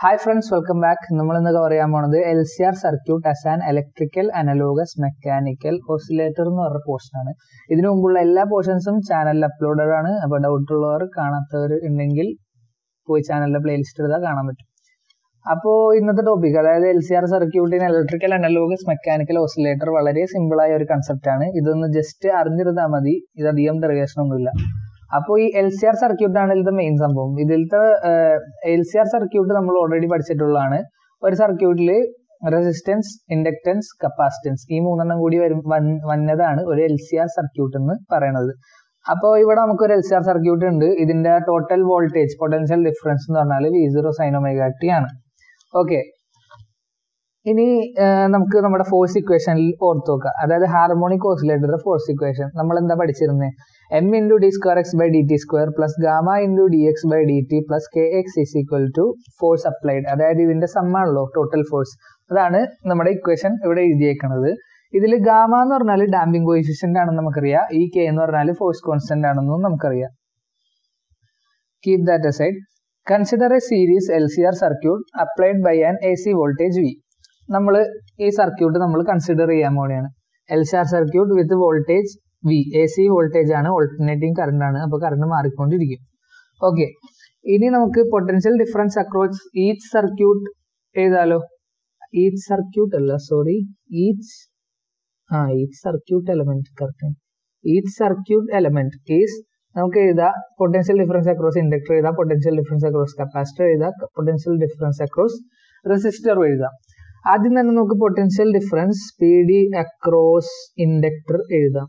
hi friends welcome back നമ്മൾ ഇന്ന് cover ചെയ്യാൻ പോണത് L C R circuit as an electrical analogous mechanical oscillator എന്ന് പറഞ്ഞ പോർഷൻ ആണ് ഇതിനു മുമ്പുള്ള എല്ലാ പോർഷൻസും ചാനലിൽ അപ്ലോഡഡ് ആണ് അപ്പോൾ ഡൗട്ട് ഉള്ളവർ കാണാത്തവർ ഉണ്ടെങ്കിൽ പോയി ചാനലിലെ പ്ലേലിസ്റ്റ് എടുത്താൽ കാണാൻ പറ്റും അപ്പോൾ ഇന്നത്തെ ടോപ്പിക് അതായത് എൽ സി ആർ സർക്യൂട്ടിന് ഇലക്ട്രിക്കൽ അനലോഗസ് മെക്കാനിക്കൽ ഓസിലേറ്റർ വളരെ സിമ്പിൾ ആയ ഒരു കൺസെപ്റ്റ് ആണ് ഇതൊന്ന് ജസ്റ്റ് അറിഞ്ഞിരുന്നാൽ മതി ഇതധികം ഡെറിവേഷൻ ഒന്നുമില്ല അപ്പോൾ ഈ എൽ സി ആർ സർക്യൂട്ട് ആണ് ഇതിലത്തെ മെയിൻ സംഭവം ഇതിലത്തെ എൽ സി ആർ സർക്യൂട്ട് നമ്മൾ ഓൾറെഡി പഠിച്ചിട്ടുള്ളതാണ് ഒരു സർക്യൂട്ടിൽ റെസിസ്റ്റൻസ് ഇൻഡക്റ്റൻസ് കപ്പാസിറ്റൻസ് ഈ മൂന്നെണ്ണം കൂടി വരും വന്നതാണ് ഒരു എൽ സി ആർ സർക്യൂട്ട് എന്ന് പറയുന്നത് അപ്പോൾ ഇവിടെ നമുക്ക് ഒരു എൽ സി ആർ സർക്യൂട്ട് ഉണ്ട് ഇതിന്റെ ടോട്ടൽ വോൾട്ടേജ് പൊട്ടൻഷ്യൽ ഡിഫറൻസ് എന്ന് പറഞ്ഞാൽ വി സീറോ സൈനോമേഗാട്ടി ആണ് ഓക്കെ ഇനി നമുക്ക് നമ്മുടെ ഫോഴ്സ് ഇക്വേഷനിൽ ഓർത്ത് നോക്കാം അതായത് ഹാർമോണിക് ഓസിലേറ്ററുടെ ഫോഴ്സ് ഇക്വേഷൻ നമ്മൾ എന്താ പഠിച്ചിരുന്നത് M into D square x by D T square plus gamma into d x by D T plus k x is equal to force applied അതായത് ഇതിന്റെ സമ്മാണല്ലോ ടോട്ടൽ ഫോഴ്സ് അതാണ് നമ്മുടെ ഇക്വേഷൻ ഇവിടെ എഴുതിയേക്കുന്നത് ഇതിൽ gamma എന്ന് പറഞ്ഞാൽ ഡാമ്പിംഗ് കോയിഫിഷ്യന്റ് ആണെന്ന് നമുക്കറിയാം ഈ കെ എന്ന് പറഞ്ഞാൽ ഫോഴ്സ് കോൺസ്റ്റന്റ് ആണെന്നും നമുക്കറിയാം keep that aside consider a series L C R circuit applied by an A C voltage V നമ്മൾ ഈ സർക്യൂട്ട് നമ്മൾ കൺസിഡർ ചെയ്യാൻ പോവുകയാണ് L C R circuit with voltage V A C voltage ആണ് alternating current ആണ് അപ്പോൾ current മാറിക്കൊണ്ടിരിക്കും okay ഇനി നമുക്ക് potential difference across each circuit എഴുതാലോ ഈച്ച് സർക്യൂട്ട് അല്ല സോറി ഈച്ച് ആ each circuit element correct each circuit element is നമുക്ക് എഴുതാം പൊട്ടൻഷ്യൽ ഡിഫറൻസ് അക്രോസ് ഇൻഡക്ടർ എഴുതാം പൊട്ടൻഷ്യൽ ഡിഫറൻസ് അക്രോസ് കപ്പാസിറ്റർ എഴുതാം പൊട്ടൻഷ്യൽ ഡിഫറൻസ് അക്രോസ് റെസിസ്റ്റർ എഴുതാം ആദ്യം തന്നെ നമുക്ക് potential difference P D across inductor എഴുതാം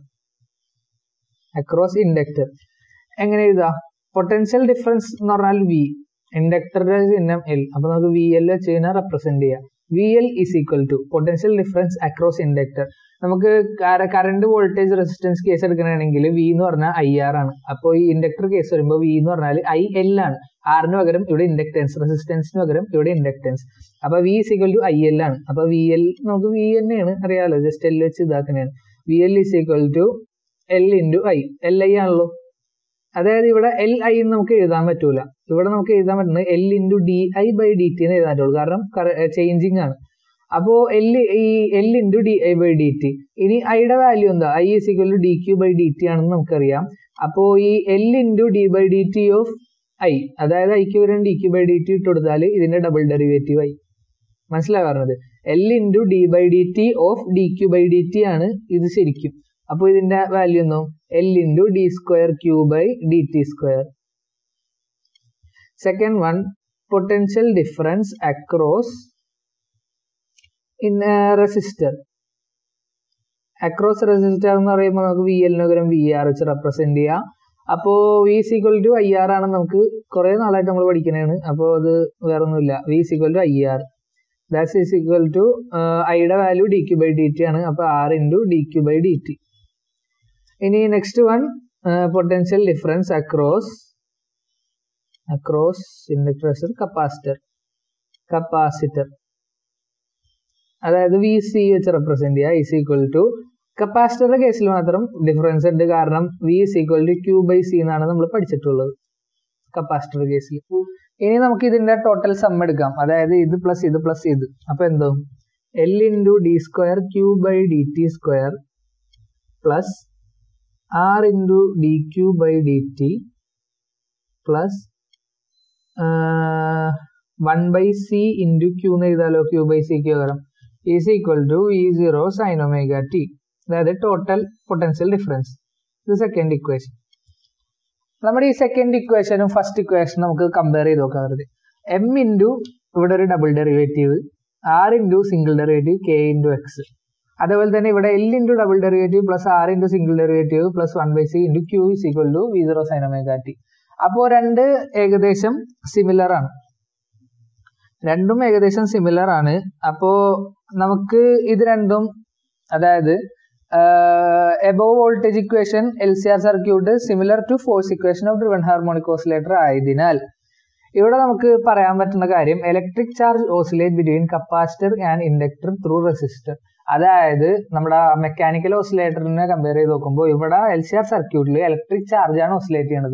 അക്രോസ് ഇൻഡക്ടർ എങ്ങനെ എഴുതാം പൊട്ടൻഷ്യൽ ഡിഫറൻസ് എന്ന് പറഞ്ഞാൽ വി ഇൻഡക്ടറുടെ ചിഹ്നം എൽ അപ്പൊ നമുക്ക് വി എൽ വെച്ച് കഴിഞ്ഞാൽ റെപ്രസെന്റ് ചെയ്യാം V L is equal to potential difference across inductor നമുക്ക് കറണ്ട് വോൾട്ടേജ് റെസിസ്റ്റൻസ് കേസ് എടുക്കണമെങ്കിൽ വി എന്ന് പറഞ്ഞാൽ ഐ ആർ ആണ് അപ്പോൾ ഈ ഇൻഡക്ടർ കേസ് വരുമ്പോൾ വി എന്ന് പറഞ്ഞാൽ ഐ എൽ ആണ് ആറിന് പകരം ഇവിടെ ഇൻഡക്ടൻസ് റെസിസ്റ്റൻസിന് പകരം ഇവിടെ ഇൻഡക്ടൻസ് അപ്പൊ V is equal to I L ആണ് അപ്പൊ വി എൽ നമുക്ക് വി തന്നെയാണ് അറിയാലോ ജസ്റ്റ് എൽ വെച്ച് ഇതാക്കുന്നതാണ് V L is equal to L into I L I ആണല്ലോ അതായത് ഇവിടെ എൽ ഐ നമുക്ക് എഴുതാൻ പറ്റൂല ഇവിടെ നമുക്ക് എഴുതാൻ പറ്റുന്നത് L into d I by D t എന്ന് എഴുതാൻ പറ്റുള്ളൂ കാരണം ചേഞ്ചിങ് ആണ് അപ്പോ എൽ ഈ L into d I by D T ഇനി ഐയുടെ വാല്യൂ എന്താ I is equal to d Q by D t ആണെന്ന് നമുക്കറിയാം അപ്പോ ഈ L into d by D t of I അതായത് ഐക്ക് വരും d Q by D t ഇട്ട് കൊടുത്താൽ ഇതിന്റെ ഡബിൾ ഡെറിവേറ്റീവ് ആയി മനസ്സിലായി പറഞ്ഞത് L into d by D t of d Q by D T ആണ് ഇത് ശരിക്കും അപ്പോൾ ഇതിന്റെ വാല്യൂ എന്നോ L into D square Q by D T square second one potential difference across in resistor across resistor എന്ന് പറയുമ്പോൾ നമുക്ക് V എല്ലിന് പകരം വി ആർ വെച്ച് റെപ്രസെന്റ് ചെയ്യാം അപ്പോൾ V is equal to I R ആണ് നമുക്ക് കുറെ നാളായിട്ട് നമ്മൾ പഠിക്കുന്നതാണ് അപ്പോൾ അത് വേറെ ഒന്നുമില്ല V is equal to I R that's is equal to ഐയുടെ value D Q by D T ആണ് അപ്പോൾ R into D Q by D T ഇനി next one potential difference across across inductor capacitor capacitor അതായത് V C വെച്ച് represent ചെയ്യുക is equal to കപ്പാസിറ്ററുടെ കേസിൽ മാത്രം ഡിഫറൻസ് ഉണ്ട് കാരണം V is equal to Q by C എന്നാണ് നമ്മൾ പഠിച്ചിട്ടുള്ളത് കപ്പാസിറ്റർ കേസിൽ ഇനി നമുക്ക് ഇതിന്റെ ടോട്ടൽ സം എടുക്കാം അതായത് ഇത് പ്ലസ് ഇത് പ്ലസ് ഇത് അപ്പൊ എന്തോ L into D square Q by D T square plus R into D Q by D T plus one by C into Q എന്ന് എഴുതാലോ ക്യൂ ബൈ സിക്ക് പകരം is equal to V zero sine omega T അതായത് total potential difference ഇത് second equation നമ്മുടെ ഈ second ഇക്വേഷനും first ഇക്വേഷനും നമുക്ക് കമ്പയർ ചെയ്ത് നോക്കാം വെറുതെ എം ഇൻറ്റു ഇവിടെ ഒരു double derivative R into single derivative K into X അതേപോലെ തന്നെ ഇവിടെ L into double derivative plus R into single derivative plus one by C into Q is equal to V zero sine omega T അപ്പോൾ രണ്ട് ഏകദേശം similar ആണ് രണ്ടും ഏകദേശം similar ആണ് അപ്പോ നമുക്ക് ഇത് രണ്ടും അതായത് above voltage equation L C R circuit similar to force equation of driven harmonic oscillator ആയതിനാൽ ഇവിടെ നമുക്ക് പറയാൻ പറ്റുന്ന കാര്യം electric charge oscillate between capacitor and inductor through resistor അതായത് നമ്മുടെ മെക്കാനിക്കൽ ഓസിലേറ്ററിനെ കമ്പയർ ചെയ്ത് നോക്കുമ്പോൾ ഇവിടെ എൽ സി ആർ സർക്യൂട്ടിൽ ഇലക്ട്രിക് ചാർജ് ആണ് ഓസിലേറ്റ് ചെയ്യുന്നത്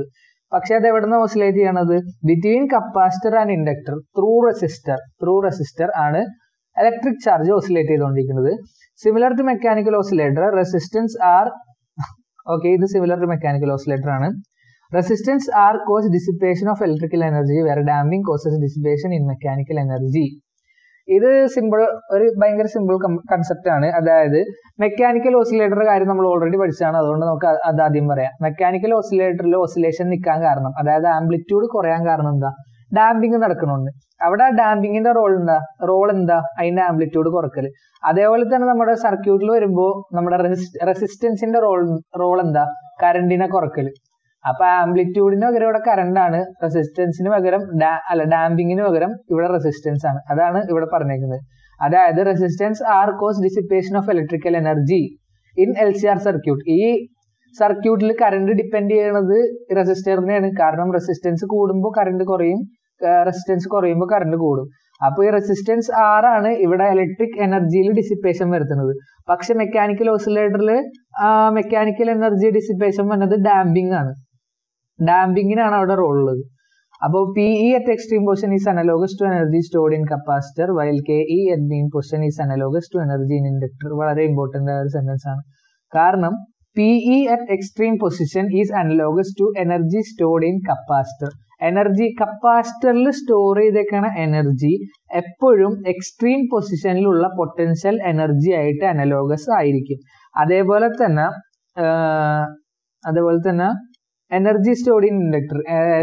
പക്ഷെ അത് എവിടെ നിന്ന് ഓസിലേറ്റ് ചെയ്യണത് between capacitor and inductor through resistor through resistor ആണ് ഇലക്ട്രിക് ചാർജ് ഓസിലേറ്റ് ചെയ്തുകൊണ്ടിരിക്കുന്നത് similar to mechanical oscillator resistance R okay ഇത് സിമിലർ ടു മെക്കാനിക്കൽ ഓസിലേറ്റർ ആണ് resistance R cause dissipation of electrical energy വേറെ damping causes dissipation in mechanical energy ഇത് simple ഒരു ഭയങ്കര simple concept ആണ് അതായത് മെക്കാനിക്കൽ ഓസിലേറ്ററുടെ കാര്യം നമ്മൾ ഓൾറെഡി പഠിച്ചതാണ് അതുകൊണ്ട് നമുക്ക് അത് ആദ്യം പറയാം മെക്കാനിക്കൽ ഓസിലേറ്ററിൽ ഓസിലേഷൻ നിൽക്കാൻ കാരണം അതായത് ആംപ്ലിറ്റ്യൂഡ് കുറയാൻ കാരണം എന്താ ഡാമ്പിങ് നടക്കണുണ്ട് അവിടെ ഡാമ്പിങ്ങിന്റെ റോൾ എന്താ റോൾ എന്താ അതിന്റെ ആംപ്ലിറ്റ്യൂഡ് കുറക്കല് അതേപോലെ തന്നെ നമ്മുടെ സർക്യൂട്ടിൽ വരുമ്പോൾ നമ്മുടെ റെസിസ്റ്റൻസിന്റെ റോൾ റോൾ എന്താ കറണ്ടിനെ കുറക്കല് അപ്പൊ ആംപ്ലിറ്റ്യൂഡിന് പകരം ഇവിടെ കറണ്ട് ആണ് റെസിസ്റ്റൻസിന് പകരം അല്ല ഡാമ്പിങ്ങിന് പകരം ഇവിടെ റെസിസ്റ്റൻസ് ആണ് അതാണ് ഇവിടെ പറഞ്ഞേക്കുന്നത് അതായത് resistance R cause dissipation of electrical energy in L C R circuit ഈ സർക്യൂട്ടിൽ കറണ്ട് ഡിപ്പെൻഡ് ചെയ്യണത് റെസിസ്റ്ററിനെയാണ് കാരണം റെസിസ്റ്റൻസ് കൂടുമ്പോൾ കറണ്ട് കുറയും റെസിസ്റ്റൻസ് കുറയുമ്പോൾ കറണ്ട് കൂടും അപ്പൊ ഈ റെസിസ്റ്റൻസ് ആർ ആണ് ഇവിടെ ഇലക്ട്രിക് എനർജിയിൽ ഡിസിപ്പേഷൻ വരുത്തുന്നത് പക്ഷെ മെക്കാനിക്കൽ ഓസിലേറ്ററിൽ മെക്കാനിക്കൽ എനർജി ഡിസിപ്പേഷൻ വന്നത് ഡാമ്പിംഗ് ആണ് ഡാമ്പിങ്ങിനാണ് അവിടെ റോൾ ഉള്ളത് അപ്പോൾ P E at extreme position is analogous to energy stored in capacitor while K E at mean position is analogous to energy in inductor വളരെ ഇമ്പോർട്ടന്റ് ആയ ഒരു സെന്റൻസ് ആണ് കാരണം P E at extreme position is analogous to energy stored in capacitor energy കപ്പാസിറ്ററിൽ store ചെയ്തേക്കണ energy എപ്പോഴും extreme പൊസിഷനിലുള്ള potential energy ആയിട്ട് അനലോഗസ് ആയിരിക്കും അതേപോലെ തന്നെ അതേപോലെ തന്നെ എനർജി സ്റ്റോർഡ് ഇൻ ഇൻഡക്ടർ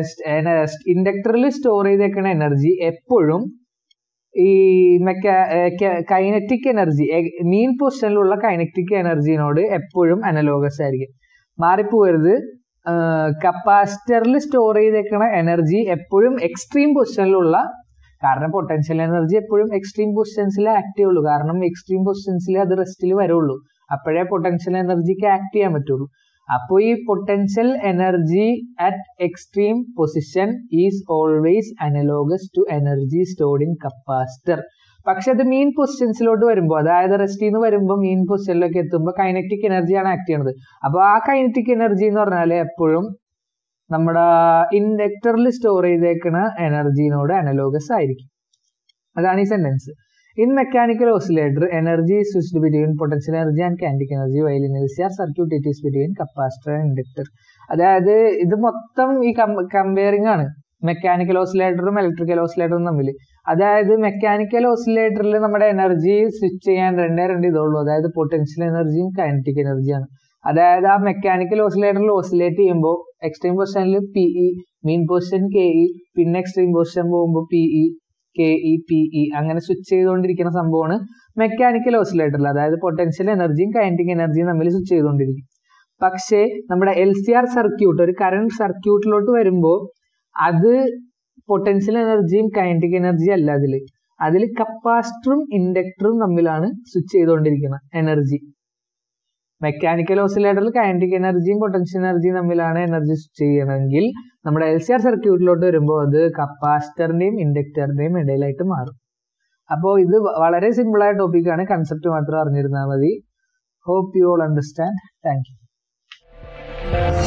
ഇൻഡക്ടറിൽ സ്റ്റോർ ചെയ്തേക്കുന്ന എനർജി എപ്പോഴും ഈ മെക്കാ കൈനറ്റിക് എനർജി മീൻ പൊസിഷനിലുള്ള കൈനറ്റിക് എനർജിനോട് എപ്പോഴും അനലോഗസ് ആയിരിക്കും മാറിപ്പോരുത് കപ്പാസിറ്ററിൽ സ്റ്റോർ ചെയ്തേക്കുന്ന എനർജി എപ്പോഴും എക്സ്ട്രീം പൊസിഷനിലുള്ള കാരണം പൊട്ടൻഷ്യൽ എനർജി എപ്പോഴും എക്സ്ട്രീം പൊസിഷൻസിൽ ആക്ട് ചെയ്യുള്ളൂ കാരണം എക്സ്ട്രീം പൊസിഷൻസിൽ അത് റെസ്റ്റിൽ വരുള്ളൂ അപ്പോഴേ പൊട്ടൻഷ്യൽ എനർജിക്ക് ആക്ട് ചെയ്യാൻ പറ്റുള്ളൂ അപ്പോൾ ഈ potential energy at extreme position is always analogous to energy stored in capacitor പക്ഷെ അത് മീൻ പൊസിഷൻസിലോട്ട് വരുമ്പോൾ അതായത് റെസ്റ്റിൽ നിന്ന് വരുമ്പോൾ മീൻ പൊസിഷനിലേക്ക് എത്തുമ്പോൾ കൈനറ്റിക് എനർജിയാണ് ആക്ട് ചെയ്യുന്നത് അപ്പോൾ ആ കൈനറ്റിക് എനർജി എന്ന് പറഞ്ഞാൽ എപ്പോഴും നമ്മുടെ ഇൻഡക്ടറിൽ സ്റ്റോർ ചെയ്തേക്കുന്ന എനർജിനോട് അനലോഗസ് ആയിരിക്കും അതാണ് ഈ sentence in mechanical oscillator energy switched between potential energy and kinetic energy while in LCR circuit it is between capacitor and inductor അതായത് ഇത് മൊത്തം ഈ കമ്പയറിംഗ് ആണ് മെക്കാനിക്കൽ ഓസിലേറ്ററും ഇലക്ട്രിക്കൽ ഓസിലേറ്ററും തമ്മിൽ അതായത് മെക്കാനിക്കൽ ഓസിലേറ്ററിൽ നമ്മുടെ എനർജി സ്വിച്ച് ചെയ്യാൻ രണ്ടേ രണ്ട് ഇതുള്ളൂ അതായത് പൊട്ടൻഷ്യൽ എനർജിയും കൈനറ്റിക് എനർജിയാണ് അതായത് ആ മെക്കാനിക്കൽ ഓസിലേറ്ററിൽ ഓസിലേറ്റ് ചെയ്യുമ്പോൾ എക്സ്ട്രീം പൊസിഷനിൽ P E mean position K E പിന്നെ എക്സ്ട്രീം പൊസിഷൻ പോകുമ്പോൾ P E K E P E അങ്ങനെ സ്വിച്ച് ചെയ്തുകൊണ്ടിരിക്കുന്ന സംഭവമാണ് മെക്കാനിക്കൽ ഓസിലേറ്ററിൽ അതായത് പൊട്ടൻഷ്യൽ എനർജിയും കൈനറ്റിക് എനർജിയും തമ്മിൽ സ്വിച്ച് ചെയ്തുകൊണ്ടിരിക്കും പക്ഷേ നമ്മുടെ എൽ സി ആർ സർക്യൂട്ട് ഒരു കറണ്ട് സർക്യൂട്ടിലോട്ട് വരുമ്പോൾ അത് പൊട്ടൻഷ്യൽ എനർജിയും കൈനറ്റിക് എനർജിയും അല്ല അതിൽ അതിൽ കപ്പാസിറ്ററും ഇൻഡക്ടറും തമ്മിലാണ് സ്വിച്ച് ചെയ്തുകൊണ്ടിരിക്കുന്നത് എനർജി മെക്കാനിക്കൽ ഓസിലേറ്ററിൽ കൈനറ്റിക് എനർജിയും പൊട്ടൻഷ്യൽ എനർജിയും തമ്മിലാണ് എനർജി സ്വിച്ച് ചെയ്യണമെങ്കിൽ നമ്മുടെ എൽ സി ആർ സർക്യൂട്ടിലോട്ട് വരുമ്പോൾ അത് കപ്പാസിറ്ററിന്റെയും ഇൻഡക്ടറിന്റെയും ഇടയിലായിട്ട് മാറും അപ്പോൾ ഇത് വളരെ സിമ്പിൾ ആയ ടോപ്പിക്കാണ് കൺസെപ്റ്റ് മാത്രം അറിഞ്ഞിരുന്നാൽ മതി hope you all understand thank U